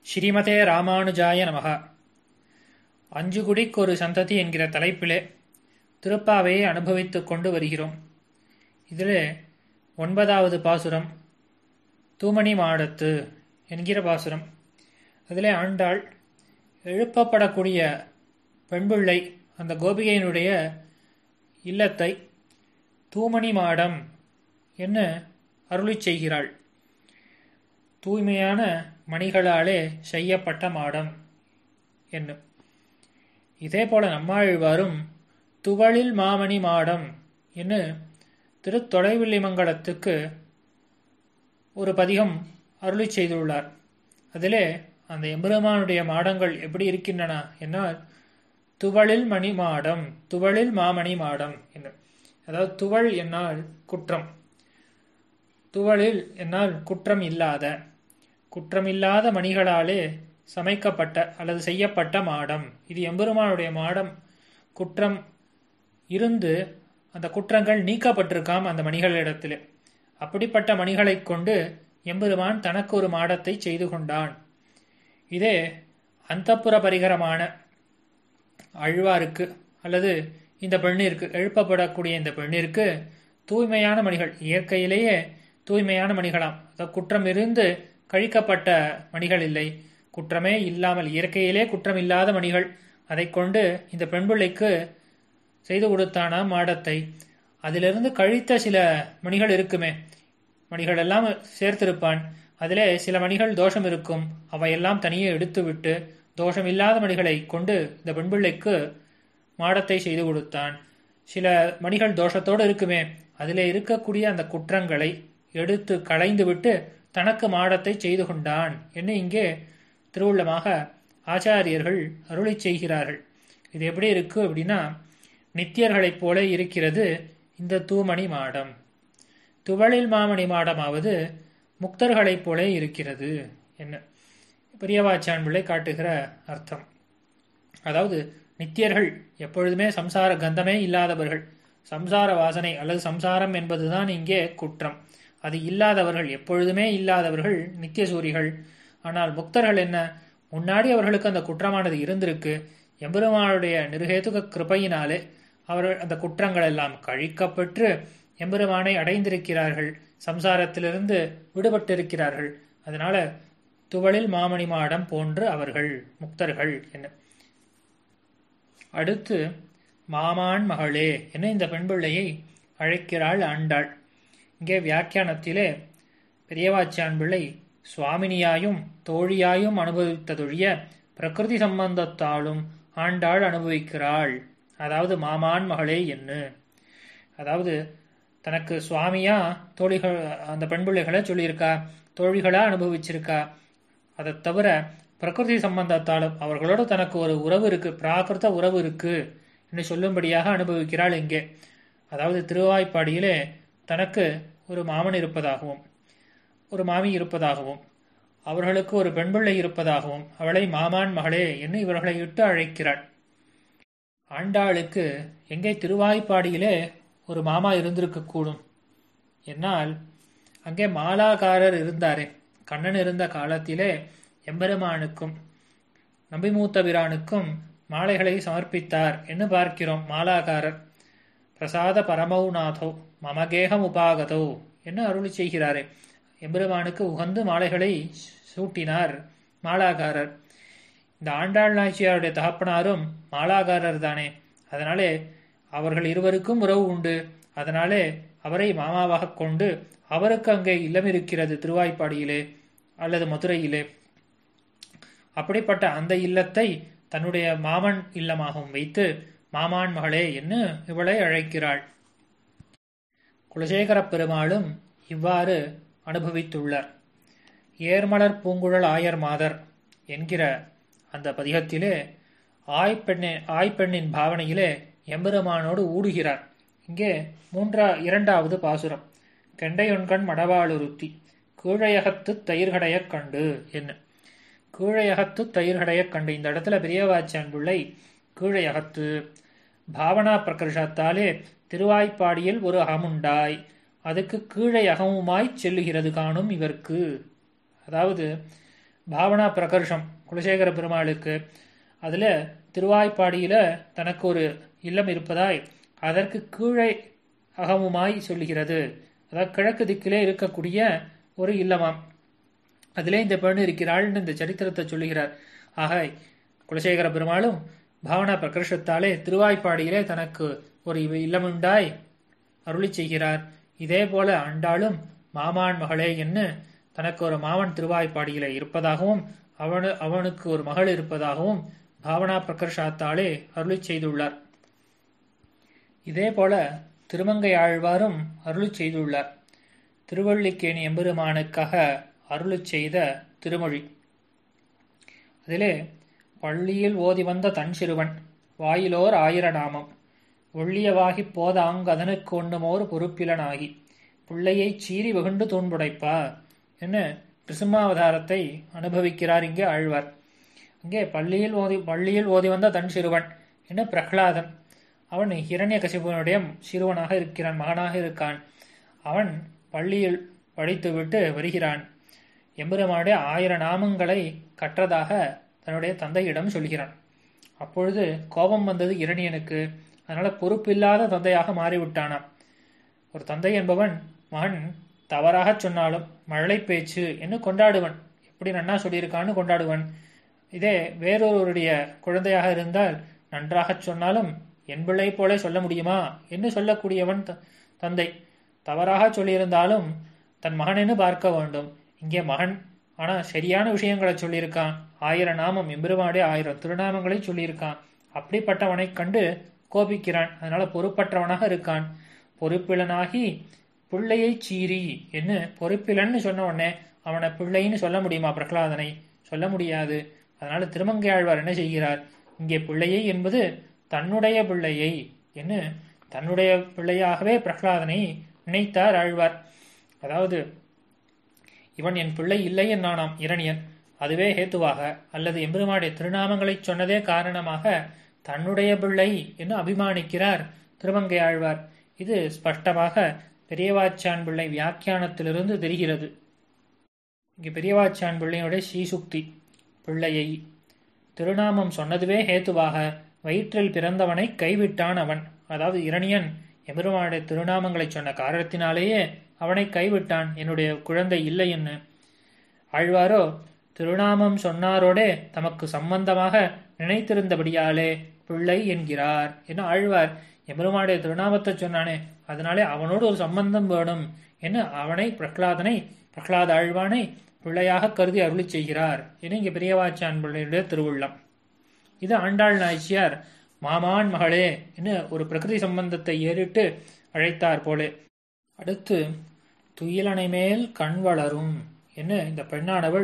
ஸ்ரீமதே ராமானுஜாய நமக அஞ்சுகுடிக்கு ஒரு சந்ததி என்கிற தலைப்பிலே திருப்பாவையை அனுபவித்துக் கொண்டு வருகிறோம் இதில் ஒன்பதாவது பாசுரம் தூமணி மாடத்து என்கிற பாசுரம் அதிலே ஆண்டாள் எழுப்பப்படக்கூடிய பெண்பிள்ளை அந்த கோபிகையினுடைய இல்லத்தை தூமணி மாடம் என்ன அருளிச் செய்கிறாள் தூய்மையான மணிகளாலே செய்யப்பட்ட மாடம் என்னும் இதே போல நம்மாழ்வாரும் துவளில் மாமணி மாடம் என்று திருத்தொலைவில்லிமங்கலத்துக்கு ஒரு பதிகம் அருளி செய்துள்ளார் அதிலே அந்த எம்பெருமானுடைய மாடங்கள் எப்படி இருக்கின்றன என்னால் துவளில் மணி மாடம் துவளில் மாமணி மாடம் என்று அதாவது துவள் என்னால் குற்றம் துவளில் என்னால் குற்றம் இல்லாத குற்றமில்லாத மணிகளாலே சமைக்கப்பட்ட அல்லது செய்யப்பட்ட மாடம் இது எம்பெருமானுடைய மாடம் குற்றம் இருந்து அந்த குற்றங்கள் நீக்கப்பட்டிருக்காம் அந்த மணிகளிடத்தில் அப்படிப்பட்ட மணிகளை கொண்டு எம்பெருமான் தனக்கு ஒரு மாடத்தை செய்து கொண்டான் இதே அந்தப்புற பரிகரமான அழ்வாருக்கு அல்லது இந்த பெண்ணிற்கு எழுப்பப்படக்கூடிய இந்த பெண்ணிற்கு தூய்மையான மணிகள் இயற்கையிலேயே தூய்மையான மணிகளாம் அதாவது குற்றம் இருந்து கழிக்கப்பட்ட மணிகள் இல்லை குற்றமே இல்லாமல் இயற்கையிலே குற்றம் இல்லாத மணிகள் அதை கொண்டு இந்த பெண் பிள்ளைக்கு செய்து கொடுத்தானா மாடத்தை அதிலிருந்து கழித்த சில மணிகள் இருக்குமே மணிகள் எல்லாம் சேர்த்திருப்பான் அதிலே சில மணிகள் தோஷம் இருக்கும் அவையெல்லாம் தனியே எடுத்துவிட்டு தோஷம் இல்லாத மணிகளை கொண்டு இந்த பெண் பிள்ளைக்கு மாடத்தை செய்து கொடுத்தான் சில மணிகள் தோஷத்தோடு இருக்குமே அதிலே இருக்கக்கூடிய அந்த குற்றங்களை எடுத்து களைந்து விட்டு தனக்கு மாடத்தை செய்து கொண்டான் என்று இங்கே திருவுள்ளமாக ஆச்சாரியர்கள் அருளி செய்கிறார்கள் இது எப்படி இருக்கு அப்படின்னா நித்தியர்களைப் போல இருக்கிறது இந்த தூமணி மாடம் துவளில் மாமணி மாடமாவது முக்தர்களைப் போல இருக்கிறது என்ன பெரியவாச்சான் பிள்ளை காட்டுகிற அர்த்தம் அதாவது நித்தியர்கள் எப்பொழுதுமே சம்சார கந்தமே இல்லாதவர்கள் சம்சார வாசனை அல்லது சம்சாரம் என்பதுதான் இங்கே குற்றம் அது இல்லாதவர்கள் எப்பொழுதுமே இல்லாதவர்கள் நித்திய சூரிகள் ஆனால் முக்தர்கள் என்ன முன்னாடி அவர்களுக்கு அந்த குற்றமானது இருந்திருக்கு எம்பெருமானுடைய நிருகேதுக கிருப்பையினாலே அவர்கள் அந்த குற்றங்கள் எல்லாம் கழிக்கப்பெற்று எம்பெருமானை அடைந்திருக்கிறார்கள் சம்சாரத்திலிருந்து விடுபட்டிருக்கிறார்கள் அதனால துவளில் மாமணி மாடம் போன்று அவர்கள் முக்தர்கள் என்ன அடுத்து மாமான் மகளே என இந்த பெண்பிள்ளையை அழைக்கிறாள் ஆண்டாள் இங்கே வியாக்கியானத்திலே பெரியவாச்சான் பிள்ளை சுவாமினியாயும் தோழியாயும் அனுபவித்ததொழிய பிரகிருதி சம்பந்தத்தாலும் ஆண்டாள் அனுபவிக்கிறாள் அதாவது மாமான் மகளே என்ன அதாவது தனக்கு சுவாமியா தோழிகள் அந்த பெண் பிள்ளைகளை சொல்லியிருக்கா தோழிகளா அனுபவிச்சிருக்கா அதை தவிர பிரகிருதி சம்பந்தத்தாலும் அவர்களோட தனக்கு ஒரு உறவு இருக்கு பிராகிருத உறவு இருக்கு என்று சொல்லும்படியாக அனுபவிக்கிறாள் இங்கே அதாவது திருவாய்ப்பாடியிலே தனக்கு ஒரு மாமன் இருப்பதாகவும் ஒரு மாமி இருப்பதாகவும் அவர்களுக்கு ஒரு பெண் பிள்ளை இருப்பதாகவும் அவளை மாமான் மகளே என்று இவர்களை இட்டு அழைக்கிறாள் ஆண்டாளுக்கு எங்கே திருவாய்ப்பாடியிலே ஒரு மாமா இருந்திருக்க கூடும் என்னால் அங்கே மாலாகாரர் இருந்தாரே கண்ணன் இருந்த காலத்திலே எம்பெருமானுக்கும் நம்பிமூத்தபிரானுக்கும் மாலைகளை சமர்ப்பித்தார் என்று பார்க்கிறோம் மாலாகாரர் பிரசாத பரமௌநாதோ மமகேகம் உபாகதோ என்று அருளி செய்கிறாரே எம்பெருமானுக்கு உகந்து மாலைகளை சூட்டினார் மாலாகாரர் இந்த ஆண்டாள் நாச்சியாருடைய தகப்பனாரும் மாலாகாரர் தானே அதனாலே அவர்கள் இருவருக்கும் உறவு உண்டு அதனாலே அவரை மாமாவாக கொண்டு அவருக்கு அங்கே இல்லம் இருக்கிறது திருவாய்ப்பாடியிலே அல்லது மதுரையிலே அப்படிப்பட்ட அந்த இல்லத்தை தன்னுடைய மாமன் இல்லமாகவும் வைத்து மாமான் மகளே என்று இவளை அழைக்கிறாள் குலசேகர பெருமாளும் இவ்வாறு அனுபவித்துள்ளார் ஏர்மலர் பூங்குழல் ஆயர் மாதர் என்கிற அந்த பதிகத்திலே ஆய்ப்பெண்ணே ஆய்ப்பெண்ணின் பாவனையிலே எம்பெருமானோடு ஊடுகிறார் இங்கே மூன்றா இரண்டாவது பாசுரம் கெண்டையொன்கண் மடவாளுருத்தி கீழையகத்து தயிர்கடையக் கண்டு என்ன கீழையகத்து தயிர்கடையக் கண்டு இந்த இடத்துல பெரியவாச்சான் பிள்ளை கீழையகத்து பாவனா பிரகர்ஷத்தாலே திருவாய்ப்பாடியில் ஒரு அகமுண்டாய் அதுக்கு கீழே அகமுமாய் செல்லுகிறது காணும் இவர்க்கு அதாவது பாவனா பிரகர்ஷம் குலசேகர பெருமாளுக்கு அதுல திருவாய்ப்பாடியில தனக்கு ஒரு இல்லம் இருப்பதாய் அதற்கு கீழே அகமுமாய் சொல்லுகிறது அதாவது கிழக்கு திக்கிலே இருக்கக்கூடிய ஒரு இல்லமாம் அதிலே இந்த பெண் இருக்கிறாள்னு இந்த சரித்திரத்தை சொல்லுகிறார் ஆக குலசேகர பெருமாளும் பாவனா பிரகர்ஷத்தாலே திருவாய்ப்பாடியிலே தனக்கு ஒரு இல்லமுண்டாய் அருளி செய்கிறார் இதே போல அண்டாளும் மாமான் மகளே என்று தனக்கு ஒரு மாமன் திருவாய்ப்பாடியில இருப்பதாகவும் அவனு அவனுக்கு ஒரு மகள் இருப்பதாகவும் பாவனா பிரகர்ஷாத்தாலே அருளி செய்துள்ளார் இதே போல திருமங்கை ஆழ்வாரும் அருளி செய்துள்ளார் திருவள்ளிக்கேணி எம்பெருமானுக்காக அருளி செய்த திருமொழி அதிலே பள்ளியில் ஓதி வந்த தன் சிறுவன் வாயிலோர் ஆயிர நாமம் ஒள்ளியவாகிப் போதாங் அதனுக்கு ஒண்ணுமோர் பொறுப்பிலனாகி பிள்ளையைச் சீறி வெகுண்டு தூண்புடைப்பா என்ன நிருசிம்மாவதாரத்தை அனுபவிக்கிறார் இங்கே ஆழ்வார் இங்கே பள்ளியில் ஓதி பள்ளியில் ஓதி வந்த தன் சிறுவன் என்ன பிரகலாதன் அவன் ஹிரண்ய கசிபனுடைய சிறுவனாக இருக்கிறான் மகனாக இருக்கான் அவன் பள்ளியில் படித்துவிட்டு வருகிறான் எம்பெருமானுடைய ஆயிரம் நாமங்களை கற்றதாக தன்னுடைய தந்தையிடம் சொல்கிறான் அப்பொழுது கோபம் வந்தது இரணியனுக்கு அதனால பொறுப்பில்லாத தந்தையாக மாறிவிட்டானாம் ஒரு தந்தை என்பவன் மகன் தவறாக சொன்னாலும் மழலை பேச்சு என்று கொண்டாடுவன் எப்படி நன்னா சொல்லியிருக்கான்னு கொண்டாடுவன் இதே வேறொருவருடைய குழந்தையாக இருந்தால் நன்றாக சொன்னாலும் என் பிள்ளை போல சொல்ல முடியுமா என்று சொல்லக்கூடியவன் தந்தை தவறாக சொல்லியிருந்தாலும் தன் மகனென்னு பார்க்க வேண்டும் இங்கே மகன் ஆனா சரியான விஷயங்களை சொல்லியிருக்கான் ஆயிரம் நாமம் எம்பெருமாடைய ஆயிரம் திருநாமங்களை சொல்லியிருக்கான் அப்படிப்பட்டவனை கண்டு கோபிக்கிறான் அதனால பொறுப்பற்றவனாக இருக்கான் பொறுப்பிலனாகி பிள்ளையை சீறி என்ன பொறுப்பிலன்னு சொன்ன உடனே அவனை பிள்ளைன்னு சொல்ல முடியுமா பிரகலாதனை சொல்ல முடியாது அதனால திருமங்கையாழ்வார் என்ன செய்கிறார் இங்கே பிள்ளையை என்பது தன்னுடைய பிள்ளையை என்ன தன்னுடைய பிள்ளையாகவே பிரகலாதனை நினைத்தார் ஆழ்வார் அதாவது இவன் என் பிள்ளை இல்லை என்னானாம் இரணியன் அதுவே ஹேத்துவாக அல்லது எம்பெருமாடைய திருநாமங்களை சொன்னதே காரணமாக தன்னுடைய பிள்ளை என்று அபிமானிக்கிறார் திருமங்கை ஆழ்வார் இது ஸ்பஷ்டமாக பெரியவாச்சான் பிள்ளை வியாக்கியானத்திலிருந்து தெரிகிறது இங்கே பெரியவாச்சான் பிள்ளையுடைய ஸ்ரீசுக்தி பிள்ளையை திருநாமம் சொன்னதுவே ஹேத்துவாக வயிற்றில் பிறந்தவனை கைவிட்டான் அவன் அதாவது இரணியன் எம்பெருமானுடைய திருநாமங்களை சொன்ன காரணத்தினாலேயே அவனை கைவிட்டான் என்னுடைய குழந்தை இல்லை என்று ஆழ்வாரோ திருநாமம் சொன்னாரோடே தமக்கு சம்பந்தமாக நினைத்திருந்தபடியாலே பிள்ளை என்கிறார் என ஆழ்வார் எம்பெருமானுடைய திருநாமத்தை சொன்னானே அதனாலே அவனோடு ஒரு சம்பந்தம் வேணும் என அவனை பிரகலாதனை பிரகலாத ஆழ்வானை பிள்ளையாக கருதி அருளி செய்கிறார் என இங்கே பெரியவாச்சான் பிள்ளையுடைய திருவுள்ளம் இது ஆண்டாள் நாய்ச்சியார் மாமான் மகளே என ஒரு பிரகிருதி சம்பந்தத்தை ஏறிட்டு அழைத்தார் போலே அடுத்து துயிலனை மேல் கண் வளரும் என்ன இந்த பெண்ணானவள்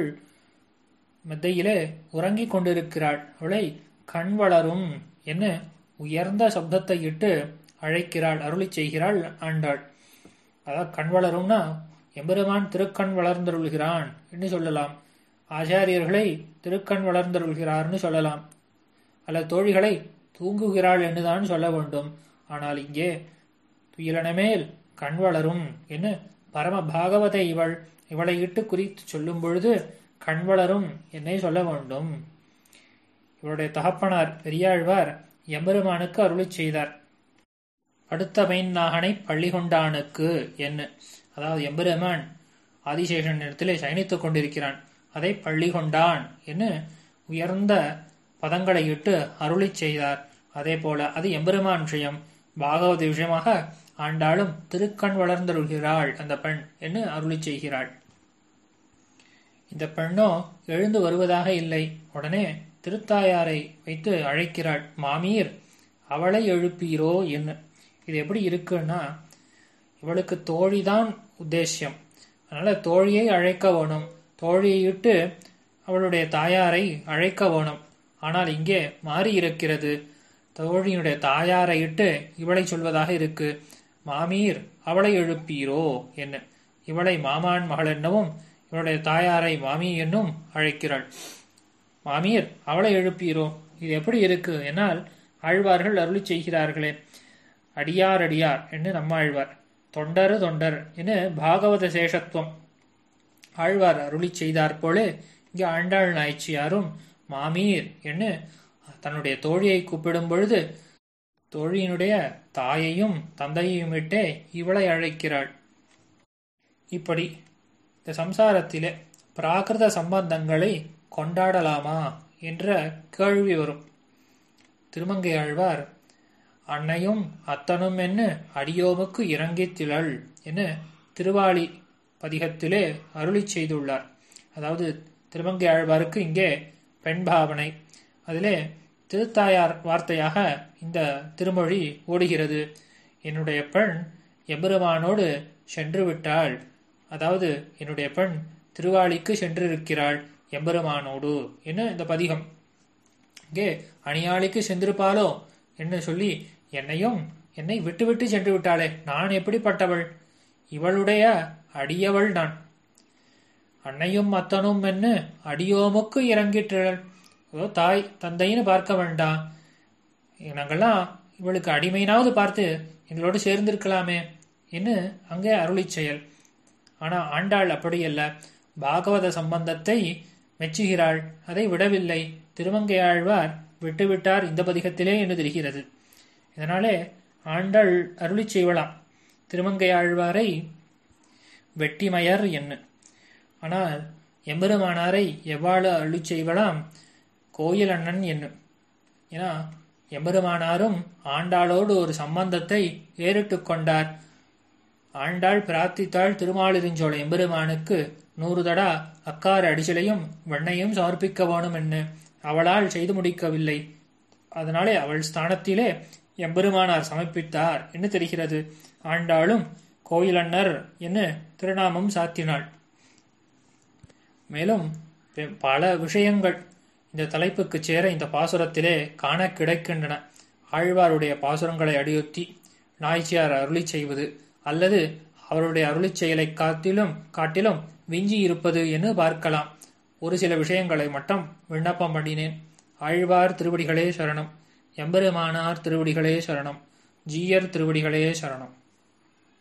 மெத்தையிலே உறங்கிக் கொண்டிருக்கிறாள் அவளை கண் வளரும் என்ன உயர்ந்த சப்தத்தை இட்டு அழைக்கிறாள் அருளி செய்கிறாள் ஆண்டாள் அதாவது கண் வளரும்னா எம்பெருமான் திருக்கண் வளர்ந்தருள்கிறான் என்று சொல்லலாம் ஆச்சாரியர்களை திருக்கண் வளர்ந்தருள்கிறார்னு சொல்லலாம் அல்லது தோழிகளை தூங்குகிறாள் என்றுதான் சொல்ல வேண்டும் ஆனால் இங்கே துயிலனமேல் கண் வளரும் என்று பரம பாகவதை இவள் இவளை இட்டு குறித்து சொல்லும் பொழுது கண் வளரும் என்னை சொல்ல வேண்டும் இவருடைய தகப்பனார் பெரியாழ்வார் எம்பெருமானுக்கு அருளி செய்தார் அடுத்த மைநாகனை பள்ளி கொண்டானுக்கு என்ன அதாவது எம்பெருமான் ஆதிசேஷன் இடத்திலே சயனித்துக் கொண்டிருக்கிறான் அதை பள்ளி கொண்டான் என்று உயர்ந்த பதங்களை இட்டு அருளி செய்தார் அதே போல அது எம்பெருமான் விஷயம் பாகவத விஷயமாக ஆண்டாளும் திருக்கண் வளர்ந்தருள்கிறாள் அந்த பெண் என்று அருளி செய்கிறாள் இந்த பெண்ணோ எழுந்து வருவதாக இல்லை உடனே திருத்தாயாரை வைத்து அழைக்கிறாள் மாமீர் அவளை எழுப்பீரோ என்ன இது எப்படி இருக்குன்னா இவளுக்கு தோழிதான் உத்தேசியம் அதனால தோழியை அழைக்க வேணும் தோழியை இட்டு அவளுடைய தாயாரை அழைக்க வேணும் ஆனால் இங்கே மாறி இருக்கிறது தோழியினுடைய தாயாரை இட்டு இவளை சொல்வதாக இருக்கு மாமீர் அவளை எழுப்பீரோ என்ன இவளை மாமான் மகள் என்னவும் இவளுடைய தாயாரை மாமி என்னும் அழைக்கிறாள் மாமீர் அவளை எழுப்பீரோ இது எப்படி இருக்கு என்னால் ஆழ்வார்கள் அருளி செய்கிறார்களே அடியார் அடியார் என்று நம்ம ஆழ்வார் தொண்டரு தொண்டர் என பாகவத சேஷத்துவம் ஆழ்வார் அருளி செய்தார் போலே இங்கே ஆண்டாள் நாய்ச்சியாரும் மாமீர் என்று தன்னுடைய தோழியை கூப்பிடும் பொழுது தோழியினுடைய தாயையும் தந்தையையும் விட்டே இவளை அழைக்கிறாள் இப்படி இந்த சம்சாரத்திலே பிராகிருத சம்பந்தங்களை கொண்டாடலாமா என்ற கேள்வி வரும் திருமங்கை ஆழ்வார் அன்னையும் அத்தனும் என்ன அடியோமுக்கு இறங்கித் திழல் என திருவாளி பதிகத்திலே அருளி செய்துள்ளார் அதாவது திருமங்கை ஆழ்வாருக்கு இங்கே பெண் பாவனை அதிலே திருத்தாயார் வார்த்தையாக இந்த திருமொழி ஓடுகிறது என்னுடைய பெண் எம்பெருமானோடு சென்று விட்டாள் அதாவது என்னுடைய பெண் திருவாளிக்கு சென்றிருக்கிறாள் எம்பெருமானோடு என்ன இந்த பதிகம் இங்கே அணியாளிக்கு சென்றிருப்பாளோ என்று சொல்லி என்னையும் என்னை விட்டுவிட்டு சென்று விட்டாளே நான் எப்படிப்பட்டவள் இவளுடைய அடியவள் நான் அன்னையும் அத்தனும் என்ன அடியோமுக்கு இறங்கிற்றள் ஓ தாய் தந்தைன்னு பார்க்க வேண்டாம் நாங்கள்லாம் இவளுக்கு அடிமையினாவது பார்த்து எங்களோடு சேர்ந்திருக்கலாமே என்று அங்கே அருளி செயல் ஆனா ஆண்டாள் அப்படியல்ல பாகவத சம்பந்தத்தை மெச்சுகிறாள் அதை விடவில்லை திருமங்கையாழ்வார் விட்டுவிட்டார் இந்த பதிகத்திலே என்று தெரிகிறது இதனாலே ஆண்டாள் அருளி செய்வலாம் திருமங்கையாழ்வாரை வெட்டிமயர் என்ன ஆனால் எம்பெருமானாரை எவ்வாறு அருளி செய்வலாம் கோயில் அண்ணன் என்னும் ஏன்னா எம்பெருமானாரும் ஆண்டாளோடு ஒரு சம்பந்தத்தை ஏறிட்டு கொண்டார் ஆண்டாள் பிரார்த்தித்தாள் திருமாலிருஞ்சோழ எம்பெருமானுக்கு நூறு தடா அக்கார அடிச்சலையும் வெண்ணையும் சமர்ப்பிக்க வேணும் என்று அவளால் செய்து முடிக்கவில்லை அதனாலே அவள் ஸ்தானத்திலே எம்பெருமானார் சமர்ப்பித்தார் என்று தெரிகிறது ஆண்டாளும் கோயிலன்னர் என்று திருநாமம் சாத்தினாள் மேலும் பல விஷயங்கள் இந்த தலைப்புக்கு சேர இந்த பாசுரத்திலே காண கிடைக்கின்றன ஆழ்வாருடைய பாசுரங்களை அடியொத்தி நாய்ச்சியார் அருளி செய்வது அல்லது அவருடைய அருளி செயலை காட்டிலும் காட்டிலும் விஞ்சி இருப்பது என்று பார்க்கலாம் ஒரு சில விஷயங்களை மட்டும் விண்ணப்பம் பண்ணினேன் ஆழ்வார் திருவடிகளே சரணம் எம்பெருமானார் திருவடிகளே சரணம் ஜீயர் திருவடிகளே சரணம்